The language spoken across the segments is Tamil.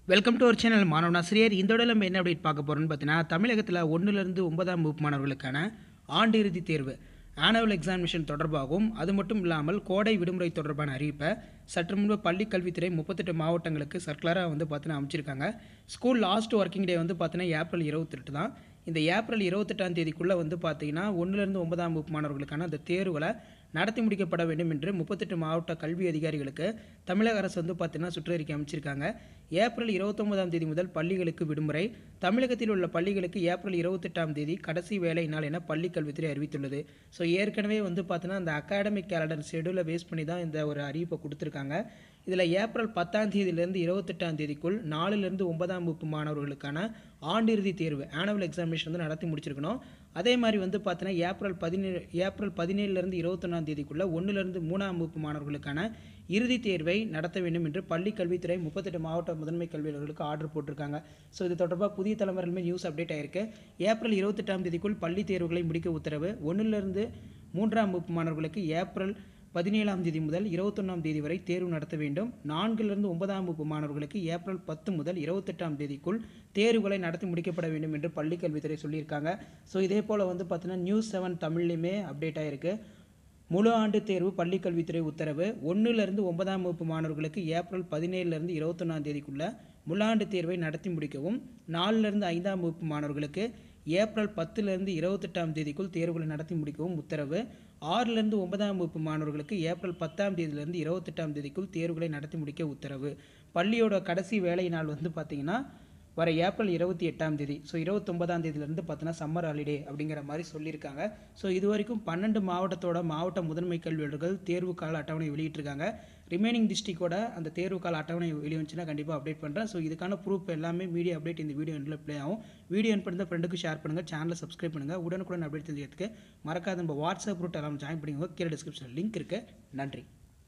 வெல்கம் டு அவர் சேனல் மாணவன் ஆசிரியர் இந்த விட நம்ம என்ன அப்டேட் பார்க்க போகிறோம்னு பார்த்தீங்கன்னா தமிழகத்தில் ஒன்றுலேருந்து ஒன்பதாம் வகுப்பு மாணவர்களுக்கான ஆண்டு இறுதி தேர்வு ஆனுவல் எக்ஸாமினேஷன் தொடர்பாகவும் அது மட்டும் இல்லாமல் கோடை விடுமுறை தொடர்பான அறிவிப்பை சற்று முன்பு பள்ளி கல்வித்துறை முப்பத்தெட்டு மாவட்டங்களுக்கு சர்க்குலராக வந்து பார்த்தீங்கன்னா அமைச்சிருக்காங்க ஸ்கூல் லாஸ்ட் ஒர்க்கிங் டே வந்து பார்த்தீங்கன்னா ஏப்ரல் இருபத்தெட்டு தான் இந்த ஏப்ரல் இருபத்தெட்டாம் தேதிக்குள்ளே வந்து பார்த்தீங்கன்னா ஒன்றுலேருந்து ஒன்பதாம் வகுப்பு மாணவர்களுக்கான அந்த தேர்வுகளை நடத்தி முடிக்கப்பட வேண்டும் என்று முப்பத்தெட்டு மாவட்ட கல்வி அதிகாரிகளுக்கு தமிழக அரசு வந்து பார்த்தீங்கன்னா சுற்றறிக்கை அமைச்சிருக்காங்க ஏப்ரல் இருபத்தொன்பதாம் தேதி முதல் பள்ளிகளுக்கு விடுமுறை தமிழகத்தில் உள்ள பள்ளிகளுக்கு ஏப்ரல் இருபத்தெட்டாம் தேதி கடைசி வேலை நாள் என பள்ளி கல்வித்துறை அறிவித்துள்ளது ஸோ ஏற்கனவே வந்து பார்த்தீங்கன்னா அந்த அகாடமிக் கேலண்டர் ஷெடியூலை பேஸ் பண்ணி தான் இந்த ஒரு அறிவிப்பை கொடுத்துருக்காங்க இதில் ஏப்ரல் பத்தாம் தேதியிலேருந்து இருபத்தெட்டாம் தேதிக்குள் நாலுலேருந்து ஒன்பதாம் வகுப்பு மாணவர்களுக்கான ஆண்டிறுதி தேர்வு ஆனுவல் எக்ஸாமினேஷன் வந்து நடத்தி முடிச்சிருக்கணும் அதே மாதிரி வந்து பார்த்தீங்கன்னா ஏப்ரல் பதினேழு ஏப்ரல் பதினேழுலேருந்து இருபத்தொன்னாம் தேதிக்குள்ளே ஒன்றுலேருந்து மூணாம் வகுப்பு மாணவர்களுக்கான இறுதி தேர்வை நடத்த வேண்டும் என்று பள்ளி கல்வித்துறை முப்பத்தெட்டு மாவட்ட முதன்மை கல்வியாளர்களுக்கு ஆர்டர் போட்டிருக்காங்க ஸோ இது தொடர்பாக புதிய தலைமுறையிலுமே நியூஸ் அப்டேட் ஆயிருக்கு ஏப்ரல் இருபத்தெட்டாம் தேதிக்குள் பள்ளி தேர்வுகளை முடிக்க உத்தரவு ஒன்றிலிருந்து மூன்றாம் வகுப்பு மாணவர்களுக்கு ஏப்ரல் பதினேழாம் தேதி முதல் இருபத்தொன்னாம் தேதி வரை தேர்வு நடத்த வேண்டும் நான்கிலிருந்து ஒன்பதாம் வகுப்பு மாணவர்களுக்கு ஏப்ரல் பத்து முதல் இருபத்தெட்டாம் தேதிக்குள் தேர்வுகளை நடத்தி முடிக்கப்பட வேண்டும் என்று பள்ளி கல்வித்துறை சொல்லியிருக்காங்க ஸோ இதே போல் வந்து பார்த்தீங்கன்னா நியூஸ் செவன் தமிழ்லையுமே அப்டேட் ஆயிருக்கு முழு ஆண்டு தேர்வு பள்ளி கல்வித்துறை உத்தரவு ஒன்றிலிருந்து ஒன்பதாம் வகுப்பு மாணவர்களுக்கு ஏப்ரல் பதினேழுலேருந்து இருபத்தொன்னாம் தேதிக்குள்ள முழாண்டு தேர்வை நடத்தி முடிக்கவும் நாலுலேருந்து ஐந்தாம் வகுப்பு மாணவர்களுக்கு ஏப்ரல் பத்துலேருந்து இருபத்தெட்டாம் தேதிக்குள் தேர்வுகளை நடத்தி முடிக்கவும் உத்தரவு ஆறிலிருந்து ஒன்பதாம் வகுப்பு மாணவர்களுக்கு ஏப்ரல் பத்தாம் தேதியிலிருந்து இருபத்தெட்டாம் தேதிக்குள் தேர்வுகளை நடத்தி முடிக்க உத்தரவு பள்ளியோட கடைசி வேலை நாள் வந்து பார்த்திங்கன்னா வர ஏப்ரல் இருபத்தி எட்டாம் தேதி ஸோ இருபத்தொன்பதாம் தேதியிலேருந்து பார்த்தீங்கன்னா சம்மர் ஹாலிடே அப்படிங்கிற மாதிரி சொல்லியிருக்காங்க ஸோ இது வரைக்கும் பன்னெண்டு மாவட்டத்தோட மாவட்ட முதன்மை கல்வியாளர்கள் தேர்வு கால அட்டவணை வெளியிட்டிருக்காங்க ரிமைனிங் டிஸ்ட்ரிக்டோட அந்த தேர்வு கால அட்டவணை வெளிவந்துச்சுன்னா கண்டிப்பாக அப்டேட் பண்ணுறேன் ஸோ இதுக்கான ப்ரூஃப் எல்லாமே மீடியா அப்டேட் இந்த வீடியோ எண்டில் ப்ளே ஆகும் வீடியோ என் பண்ணி ஃப்ரெண்டுக்கு ஷேர் பண்ணுங்கள் சேனலை சப்ஸ்கிரைப் பண்ணுங்கள் உடனுக்குடன் அப்டேட் தெரிஞ்சுக்கிறதுக்கு மறக்காத நம்ம வாட்ஸ்அப் ரூட் எல்லாம் ஜாயின் பண்ணிக்கோங்க கீழே டிஸ்கிரிப்ஷன் லிங்க் இருக்குது நன்றி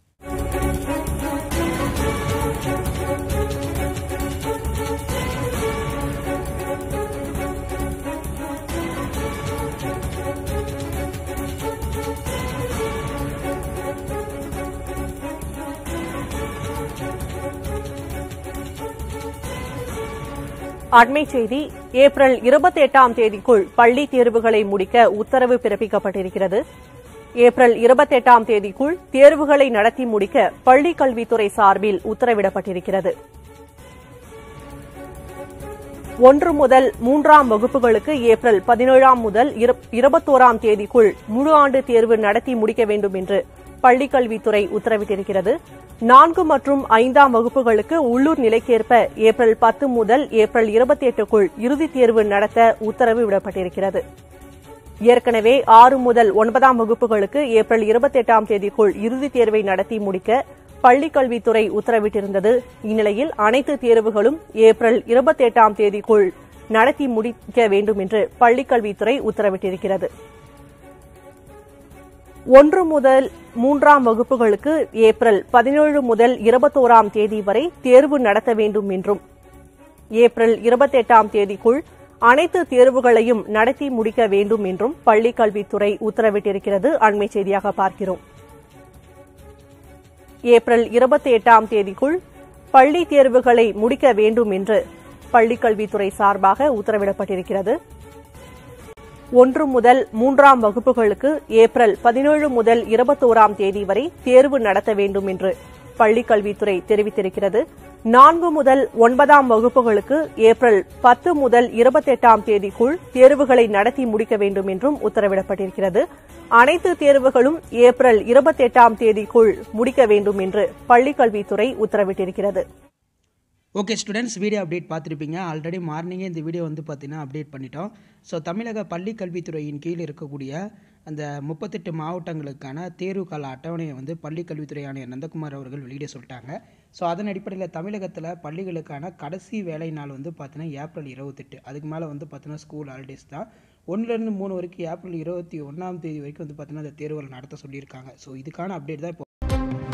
அண்மை செய்தி ஏப்ரல் இருபத்தி எட்டாம் தேதிக்குள் பள்ளி தேர்வுகளை முடிக்க உத்தரவு பிறப்பிக்கப்பட்டிருக்கிறது ஏப்ரல் இருபத்தி எட்டாம் தேதிக்குள் தேர்வுகளை நடத்தி முடிக்க பள்ளிக் கல்வித்துறை சார்பில் உத்தரவிடப்பட்டிருக்கிறது ஒன்று முதல் மூன்றாம் வகுப்புகளுக்கு ஏப்ரல் பதினேழாம் முதல் இருபத்தோராம் தேதிக்குள் முழு ஆண்டு தேர்வு நடத்தி முடிக்க வேண்டும் என்று பள்ளிக் கல்வித்துறை உத்தரவிட்டிருக்கிறது நான்கு மற்றும் ஐந்தாம் வகுப்புகளுக்கு உள்ளூர் நிலைக்கேற்ப ஏப்ரல் பத்து முதல் ஏப்ரல் இருபத்தி எட்டுக்குள் இறுதித் தேர்வு நடத்த உத்தரவு விடப்பட்டிருக்கிறது ஏற்கனவே ஆறு முதல் ஒன்பதாம் வகுப்புகளுக்கு ஏப்ரல் இருபத்தி எட்டாம் தேதிக்குள் இறுதித் தேர்வை நடத்தி முடிக்க பள்ளிக் கல்வித்துறை உத்தரவிட்டிருந்தது இந்நிலையில் அனைத்து தேர்வுகளும் ஏப்ரல் இருபத்தி எட்டாம் தேதிக்குள் நடத்தி முடிக்க வேண்டும் என்று பள்ளிக் கல்வித்துறை உத்தரவிட்டிருக்கிறது ஒன்று முதல் மூன்றாம் வகுப்புகளுக்கு ஏப்ரல் பதினேழு முதல் இருபத்தோராம் தேதி வரை தேர்வு நடத்த வேண்டும் என்றும் ஏப்ரல் இருபத்தி எட்டாம் தேதிக்குள் அனைத்து தேர்வுகளையும் நடத்தி முடிக்க வேண்டும் என்றும் பள்ளிக் கல்வித்துறை உத்தரவிட்டிருக்கிறது அண்மை செய்தியாக பார்க்கிறோம் ஏப்ரல் இருபத்தி எட்டாம் தேதிக்குள் பள்ளி தேர்வுகளை முடிக்க வேண்டும் என்று பள்ளிக் கல்வித்துறை சார்பாக உத்தரவிடப்பட்டிருக்கிறது ஒன்று முதல் மூன்றாம் வகுப்புகளுக்கு ஏப்ரல் பதினேழு முதல் இருபத்தோராம் தேதி வரை தேர்வு நடத்த வேண்டும் என்று பள்ளிக் கல்வித்துறை தெரிவித்திருக்கிறது நான்கு முதல் ஒன்பதாம் வகுப்புகளுக்கு ஏப்ரல் பத்து முதல் இருபத்தெட்டாம் தேதிக்குள் தேர்வுகளை நடத்தி முடிக்க வேண்டும் என்றும் உத்தரவிடப்பட்டிருக்கிறது அனைத்து தேர்வுகளும் ஏப்ரல் இருபத்தெட்டாம் தேதிக்குள் முடிக்க வேண்டும் என்று பள்ளிக் கல்வித்துறை உத்தரவிட்டிருக்கிறது ஓகே ஸ்டூடெண்ட்ஸ் வீடியோ அப்டேட் பார்த்துருப்பீங்க ஆல்ரெடி மார்னிங்கே இந்த வீடியோ வந்து பார்த்தீங்கன்னா அப்டேட் பண்ணிட்டோம் ஸோ தமிழக பள்ளி கல்வித்துறையின் கீழ் இருக்கக்கூடிய அந்த முப்பத்தெட்டு மாவட்டங்களுக்கான தேர்வு கால அட்டவணையை வந்து பள்ளி கல்வித்துறை ஆணையர் நந்தகுமார் அவர்கள் வெளியிட சொல்லிட்டாங்க ஸோ அதன் அடிப்படையில் தமிழகத்தில் பள்ளிகளுக்கான கடைசி வேலை நாள் வந்து பார்த்தீங்கன்னா ஏப்ரல் இருபத்தெட்டு அதுக்கு மேலே வந்து பார்த்தீங்கன்னா ஸ்கூல் ஹாலிடேஸ் தான் ஒன்றுலேருந்து மூணு வரைக்கும் ஏப்ரல் இருபத்தி ஒன்றாம் தேதி வரைக்கும் வந்து பார்த்தீங்கன்னா அந்த தேர்வுகள் நடத்த சொல்லியிருக்காங்க ஸோ இதுக்கான அப்டேட் தான் இப்போ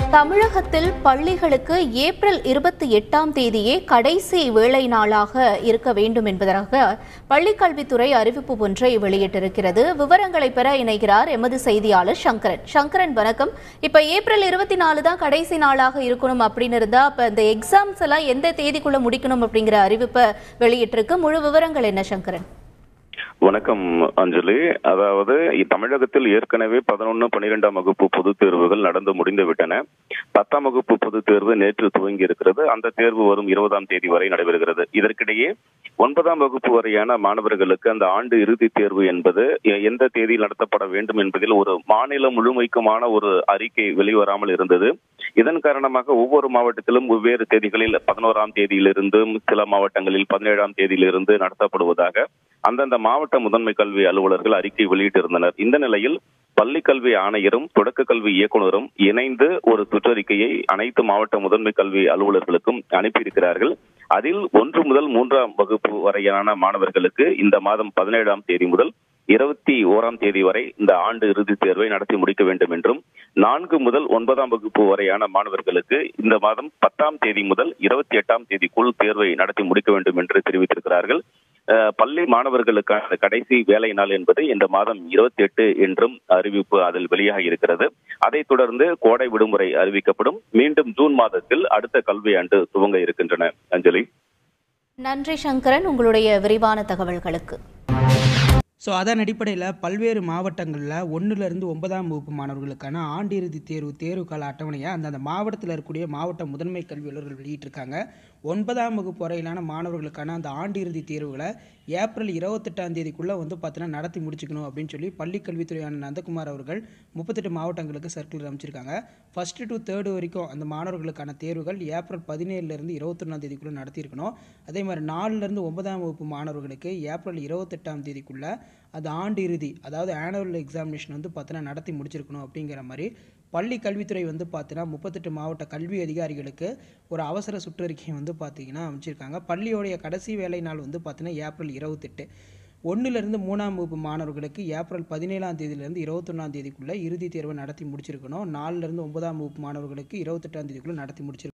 தமிழகத்தில் பள்ளிகளுக்கு ஏப்ரல் இருபத்தி எட்டாம் தேதியே கடைசி வேலை நாளாக இருக்க வேண்டும் என்பதற்காக பள்ளிக்கல்வித்துறை அறிவிப்பு ஒன்றை வெளியிட்டிருக்கிறது விவரங்களை பெற இணைகிறார் எமது செய்தியாளர் சங்கரன் சங்கரன் வணக்கம் இப்ப ஏப்ரல் இருபத்தி நாலு தான் கடைசி நாளாக இருக்கணும் அப்படின்னு இருந்தா அப்ப இந்த எக்ஸாம்ஸ் எல்லாம் எந்த தேதிக்குள்ள முடிக்கணும் அப்படிங்கிற அறிவிப்பை வெளியிட்டிருக்கு முழு விவரங்கள் என்ன சங்கரன் வணக்கம் அஞ்சலி அதாவது தமிழகத்தில் ஏற்கனவே பதினொன்னு பன்னிரெண்டாம் வகுப்பு பொதுத் தேர்வுகள் நடந்து முடிந்து விட்டன பத்தாம் வகுப்பு பொதுத் தேர்வு நேற்று துவங்கி இருக்கிறது அந்த தேர்வு வரும் இருபதாம் தேதி வரை நடைபெறுகிறது இதற்கிடையே ஒன்பதாம் வகுப்பு வரையான மாணவர்களுக்கு அந்த ஆண்டு இறுதித் தேர்வு என்பது எ- எந்த தேதியில் நடத்தப்பட வேண்டும் என்பதில் ஒரு மாநிலம் முழுமைக்குமான ஒரு அறிக்கை வெளிவராமல் இருந்தது இதன் காரணமாக ஒவ்வொரு மாவட்டத்திலும் வெவ்வேறு தேதிகளில் பதினோராம் தேதியிலிருந்தும் சில மாவட்டங்களில் பதினேழாம் தேதியிலிருந்து நடத்தப்படுவதாக அந்தந்த மாவட்ட முதன்மை கல்வி அலுவலர்கள் அறிக்கை வெளியிட்டிருந்தனர் இந்த நிலையில் பள்ளி கல்வி ஆணையரும் தொடக்க கல்வி இயக்குனரும் இணைந்து ஒரு சுற்றறிக்கையை அனைத்து மாவட்ட முதன்மை கல்வி அலுவலர்களுக்கும் அனுப்பியிருக்கிறார்கள் அதில் ஒன்று முதல் மூன்றாம் வகுப்பு வரையான மாணவர்களுக்கு இந்த மாதம் பதினேழாம் தேதி முதல் இருபத்தி ஓராம் தேதி வரை இந்த ஆண்டு இறுதித் தேர்வை நடத்தி முடிக்க வேண்டும் என்றும் நான்கு முதல் ஒன்பதாம் வகுப்பு வரையான மாணவர்களுக்கு இந்த மாதம் பத்தாம் தேதி முதல் இருபத்தி எட்டாம் தேதிக்குள் தேர்வை நடத்தி முடிக்க வேண்டும் என்று தெரிவித்திருக்கிறார்கள் அஹ், பள்ளி மாணவர்களுக்கான கடைசி வேலை நாள் என்பது இந்த மாதம் இருபத்தி எட்டு என்றும் அறிவிப்பு அதில் வெளியாகி இருக்கிறது அதைத் தொடர்ந்து கோடை விடுமுறை அறிவிக்கப்படும் மீண்டும் ஜூன் மாதத்தில் அடுத்த கல்வியாண்டு துவங்க இருக்கின்றன அஞ்சலி நன்றி சங்கரன் உங்களுடைய விரிவான தகவல்களுக்கு ஸோ அதன் அடிப்படையில் பல்வேறு மாவட்டங்களில் ஒன்றுலேருந்து ஒன்பதாம் வகுப்பு மாணவர்களுக்கான ஆண்டு இறுதி தேர்வு தேர்வு கால அட்டவணையை அந்தந்த மாவட்டத்தில் இருக்கக்கூடிய மாவட்ட முதன்மை கல்வி அலுவலர்கள் வெளியிட்டிருக்காங்க ஒன்பதாம் வகுப்பு வரையிலான மாணவர்களுக்கான அந்த ஆண்டு இறுதி தேர்வுகளை ஏப்ரல் இருபத்தெட்டாம் தேதிக்குள்ளே வந்து பார்த்தீங்கன்னா நடத்தி முடிச்சுக்கணும் அப்படின்னு சொல்லி பள்ளி கல்வித்துறையான நந்தகுமார் அவர்கள் முப்பத்தெட்டு மாவட்டங்களுக்கு சர்க்குலர் அமைச்சிருக்காங்க ஃபஸ்ட்டு டு தேர்டு வரைக்கும் அந்த மாணவர்களுக்கான தேர்வுகள் ஏப்ரல் பதினேழுலேருந்து இருபத்தொன்னாம் தேதிக்குள்ளே நடத்தியிருக்கணும் அதே மாதிரி நாலுலேருந்து ஒன்பதாம் வகுப்பு மாணவர்களுக்கு ஏப்ரல் இருபத்தெட்டாம் தேதிக்குள்ளே அது ஆண்டு இறுதி அதாவது ஆனுவல் எக்ஸாமினேஷன் வந்து பார்த்தீங்கன்னா நடத்தி முடிச்சிருக்கணும் அப்படிங்கிற மாதிரி பள்ளி கல்வித்துறை வந்து பார்த்தீங்கன்னா முப்பத்தெட்டு மாவட்ட கல்வி அதிகாரிகளுக்கு ஒரு அவசர சுற்றறிக்கை வந்து பார்த்தீங்கன்னா அமைச்சிருக்காங்க பள்ளியோடைய கடைசி வேலை நாள் வந்து பார்த்தீங்கன்னா ஏப்ரல் இருபத்தெட்டு ஒன்றிலிருந்து மூணாம் வகுப்பு மாணவர்களுக்கு ஏப்ரல் பதினேழாம் தேதியிலிருந்து இருபத்தொன்னாம் தேதிக்குள்ளே இறுதி தேர்வை நடத்தி முடிச்சிருக்கணும் நாலுலேருந்து ஒன்பதாம் வகுப்பு மாணவர்களுக்கு இருபத்தெட்டாம் தேதிக்குள்ளே நடத்தி முடிச்சிருக்கணும்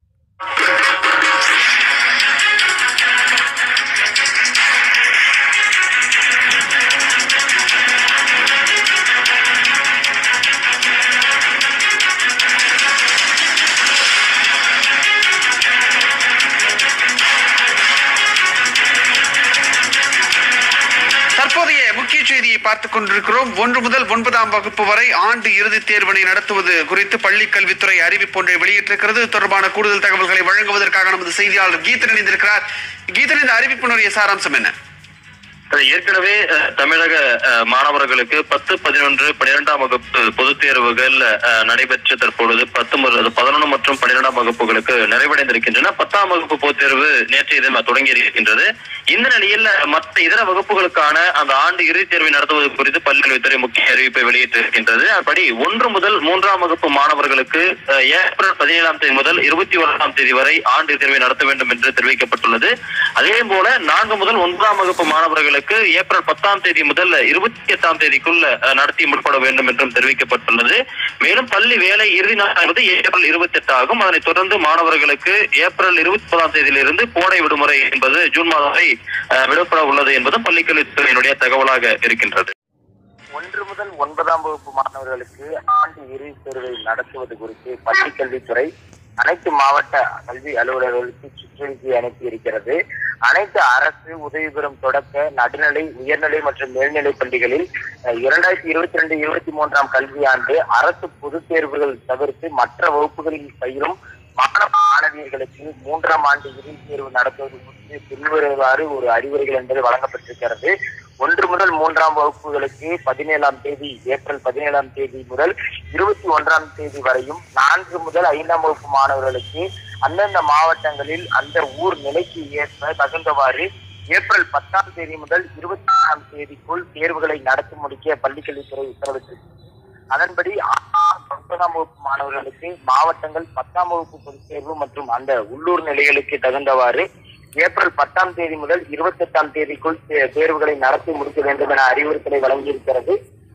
தற்போதைய முக்கிய செய்தியை பார்த்துக் கொண்டிருக்கிறோம் ஒன்று முதல் ஒன்பதாம் வகுப்பு வரை ஆண்டு இறுதித் தேர்வினை நடத்துவது குறித்து பள்ளி கல்வித்துறை அறிவிப்பு ஒன்றை வெளியிட்டிருக்கிறது இது தொடர்பான கூடுதல் தகவல்களை வழங்குவதற்காக நமது செய்தியாளர் கீதன் இணைந்திருக்கிறார் கீதன் இந்த அறிவிப்பினுடைய சாராம்சம் என்ன அது ஏற்கனவே அஹ், தமிழக அஹ், மாணவர்களுக்கு பத்து பதினொன்று பன்னிரெண்டாம் வகுப்பு பொதுத் தேர்வுகள் அஹ், நடைபெற்று தற்பொழுது பத்து முதல் பதினொன்று மற்றும் பன்னிரெண்டாம் வகுப்புகளுக்கு நிறைவடைந்திருக்கின்றன பத்தாம் வகுப்பு பொதுத் தேர்வு நேற்றைய தினம் தொடங்கி இருக்கின்றது இந்த நிலையில் அஹ், மற்ற இதர வகுப்புகளுக்கான அந்த ஆண்டு இறுதித் தேர்வை நடத்துவது குறித்து பல்கலைத்துறை முக்கிய அறிவிப்பை வெளியிட்டிருக்கின்றது அப்படி ஒன்று முதல் மூன்றாம் வகுப்பு மாணவர்களுக்கு அஹ், ஏப்ரல் பதினேழாம் தேதி முதல் இருபத்தி ஓராம் தேதி வரை ஆண்டு தேர்வை நடத்த வேண்டும் என்று தெரிவிக்கப்பட்டுள்ளது அதே போல நான்கு முதல் ஒன்பதாம் வகுப்பு மாணவர்களுக்கு ஏப்ரல் பத்தாம் தேதி முதல் இருபத்தி எட்டாம் தேதிக்குள் அஹ், நடத்தி முடிப்பட வேண்டும் என்றும் தெரிவிக்கப்பட்டுள்ளது மேலும் பள்ளி வேலை இறுதி நாள் என்பது ஏப்ரல் இருபத்தி எட்டு ஆகும் அதனைத் தொடர்ந்து மாணவர்களுக்கு ஏப்ரல் இருபத்தி ஒன்பதாம் தேதியிலிருந்து கோடை விடுமுறை என்பது ஜூன் மாதம் வரை அஹ், விடப்பட உள்ளது என்பதும் பள்ளிக்கல்வித்துறையினுடைய தகவலாக இருக்கின்றது ஒன்று முதல் ஒன்பதாம் வகுப்பு மாணவர்களுக்கு ஆண்டு இறுதித் தேர்வை நடத்துவது குறித்து பள்ளிக் கல்வித்துறை அனைத்து மாவட்ட கல்வி அலுவலர்களுக்கு சுற்றறிக்கை அனுப்பி இருக்கிறது அனைத்து அரசு உதவி பெறும் தொடக்க நடுநிலை உயர்நிலை மற்றும் மேல்நிலை பள்ளிகளில் அஹ், இரண்டாயிரத்தி இருபத்தி ரெண்டு இருபத்தி மூன்றாம் கல்வியாண்டு அரசு பொதுத் தேர்வுகள் தவிர்த்து மற்ற வகுப்புகளில் பயிலும் மாணவ மாணவியர்களுக்கு மூன்றாம் ஆண்டு இறுதித் தேர்வு நடத்துவது குறித்து பின்வருமாறு ஒரு அறிவுரைகள் என்பது வழங்கப்பட்டிருக்கிறது ஒன்று முதல் மூன்றாம் வகுப்புகளுக்கு பதினேழாம் தேதி ஏப்ரல் பதினேழாம் தேதி முதல் இருபத்தி ஒன்றாம் தேதி வரையும் நான்கு முதல் ஐந்தாம் வகுப்பு மாணவர்களுக்கு அந்தந்த மாவட்டங்களில் அந்த ஊர் நிலைக்கு ஏற்ப தகுந்தவாறு ஏப்ரல் பத்தாம் தேதி முதல் இருபத்தி ஆறாம் தேதிக்குள் தேர்வுகளை நடத்தி முடிக்க பள்ளிக்கல்வித்துறை உத்தரவிட்டிருக்கு அதன்படி ஒன்பதாம் வகுப்பு மாணவர்களுக்கு மாவட்டங்கள் பத்தாம் வகுப்பு பொதுத் தேர்வு மற்றும் அந்த உள்ளூர் நிலைகளுக்கு தகுந்தவாறு ஏப்ரல் பத்தாம் தேதி முதல் இருபத்தி எட்டாம் தேதிக்குள் தே- தேர்வுகளை நடத்தி முடிக்க வேண்டும் என அறிவுறுத்தலை வழங்கியிருக்கிறது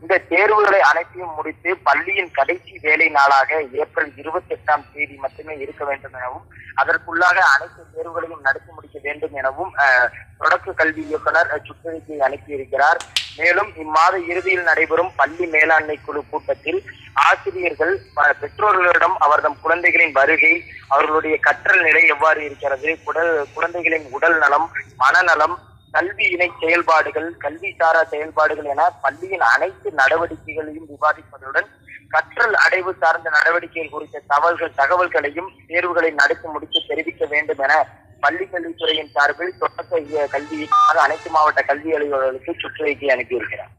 இந்த தேர்வுகளை அனைத்தையும் முடித்து பள்ளியின் கடைசி வேலை நாளாக ஏப்ரல் இருபத்தி எட்டாம் தேதி மட்டுமே இருக்க வேண்டும் எனவும் அதற்குள்ளாக அனைத்து தேர்வுகளையும் நடத்தி முடிக்க வேண்டும் எனவும் அஹ், தொடக்க கல்வி இயக்குனர் அஹ், சுற்றறிக்கை அனுப்பியிருக்கிறார் மேலும் இம்மாத இறுதியில் நடைபெறும் பள்ளி மேலாண்மை குழு கூட்டத்தில் ஆசிரியர்கள் ப- பெற்றோர்களிடம் அவர்தம் குழந்தைகளின் வருகை அவர்களுடைய கற்றல் நிலை எவ்வாறு இருக்கிறது குடல் குழந்தைகளின் உடல் நலம் மனநலம் கல்வி இணை செயல்பாடுகள் கல்வி சாரா செயல்பாடுகள் என பள்ளியின் அனைத்து நடவடிக்கைகளையும் விவாதிப்பதுடன் கற்றல் அடைவு சார்ந்த நடவடிக்கைகள் குறித்த தகவல்கள் தகவல்களையும் தேர்வுகளை நடத்தி முடித்து தெரிவிக்க வேண்டும் என பள்ளி கல்வித்துறையின் சார்பில் தொடக்க இய- கல்வி இயக்குனர் அனைத்து மாவட்ட கல்வி அலுவலர்களுக்கு சுற்றறிக்கை அனுப்பியிருக்கிறார்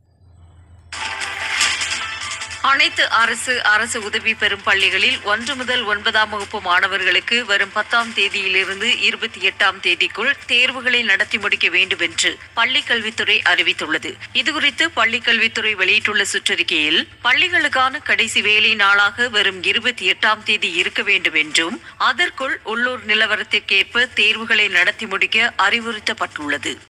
அனைத்து அரசு அரசு உதவி பெறும் பள்ளிகளில் ஒன்று முதல் ஒன்பதாம் வகுப்பு மாணவர்களுக்கு வரும் பத்தாம் தேதியிலிருந்து இருபத்தி எட்டாம் தேதிக்குள் தேர்வுகளை நடத்தி முடிக்க வேண்டும் என்று பள்ளிக் கல்வித்துறை அறிவித்துள்ளது இதுகுறித்து பள்ளிக் கல்வித்துறை வெளியிட்டுள்ள சுற்றறிக்கையில் பள்ளிகளுக்கான கடைசி வேலை நாளாக வரும் இருபத்தி எட்டாம் தேதி இருக்க வேண்டும் என்றும் அதற்குள் உள்ளூர் நிலவரத்திற்கேற்ப தேர்வுகளை நடத்தி முடிக்க அறிவுறுத்தப்பட்டுள்ளது